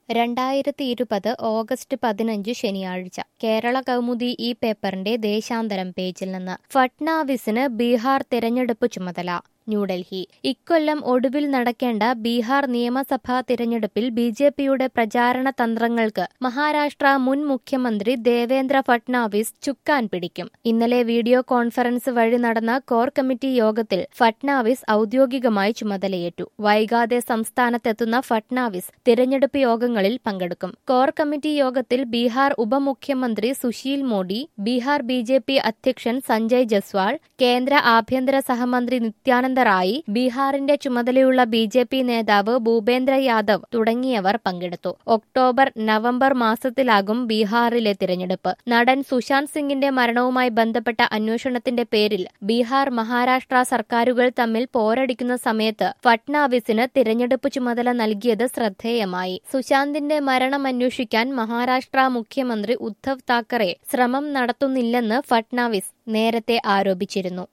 രണ്ടായിരത്തി ഇരുപത് ഓഗസ്റ്റ് പതിനഞ്ച് ശനിയാഴ്ച കേരള കൗമുദി ഈ പേപ്പറിന്റെ ദേശാന്തരം പേജിൽ നിന്ന് ഫട്നാവിസിന് ബീഹാർ തിരഞ്ഞെടുപ്പ് ചുമതല ന്യൂഡൽഹി ഇക്കൊല്ലം ഒടുവിൽ നടക്കേണ്ട ബീഹാർ നിയമസഭാ തിരഞ്ഞെടുപ്പിൽ ബി ജെ പിയുടെ പ്രചാരണ തന്ത്രങ്ങൾക്ക് മഹാരാഷ്ട്ര മുൻ മുഖ്യമന്ത്രി ദേവേന്ദ്ര ഫട്നാവിസ് ചുക്കാൻ പിടിക്കും ഇന്നലെ വീഡിയോ കോൺഫറൻസ് വഴി നടന്ന കോർ കമ്മിറ്റി യോഗത്തിൽ ഫട്നാവിസ് ഔദ്യോഗികമായി ചുമതലയേറ്റു വൈകാതെ സംസ്ഥാനത്തെത്തുന്ന ഫട്നാവിസ് തിരഞ്ഞെടുപ്പ് യോഗങ്ങളിൽ പങ്കെടുക്കും കോർ കമ്മിറ്റി യോഗത്തിൽ ബീഹാർ ഉപമുഖ്യമന്ത്രി Sushil Modi Bihar B J P അധ്യക്ഷൻ സഞ്ജയ് ജസ്വാൾ കേന്ദ്ര ആഭ്യന്തര സഹമന്ത്രി നിത്യാനന്ദ റായി ബീഹാറിന്റെ ചുമതലയുള്ള ബി ജെ പി നേതാവ് ഭൂപേന്ദ്ര യാദവ് തുടങ്ങിയവർ പങ്കെടുത്തു ഒക്ടോബർ നവംബർ മാസത്തിലാകും ബീഹാറിലെ തിരഞ്ഞെടുപ്പ് നടൻ സുശാന്ത് സിംഗിന്റെ മരണവുമായി ബന്ധപ്പെട്ട അന്വേഷണത്തിന്റെ പേരിൽ ബീഹാർ മഹാരാഷ്ട്ര സർക്കാരുകൾ തമ്മിൽ പോരടിക്കുന്ന സമയത്ത് ഫട്നാവിസിന് തിരഞ്ഞെടുപ്പ് ചുമതല നൽകിയത് ശ്രദ്ധേയമായി സുശാന്തിന്റെ മരണം അന്വേഷിക്കാൻ മഹാരാഷ്ട്ര മുഖ്യമന്ത്രി ഉദ്ധവ് താക്കറെ ശ്രമം നടത്തുന്നില്ലെന്ന് ഫട്നാവിസ് നേരത്തെ ആരോപിച്ചിരുന്നു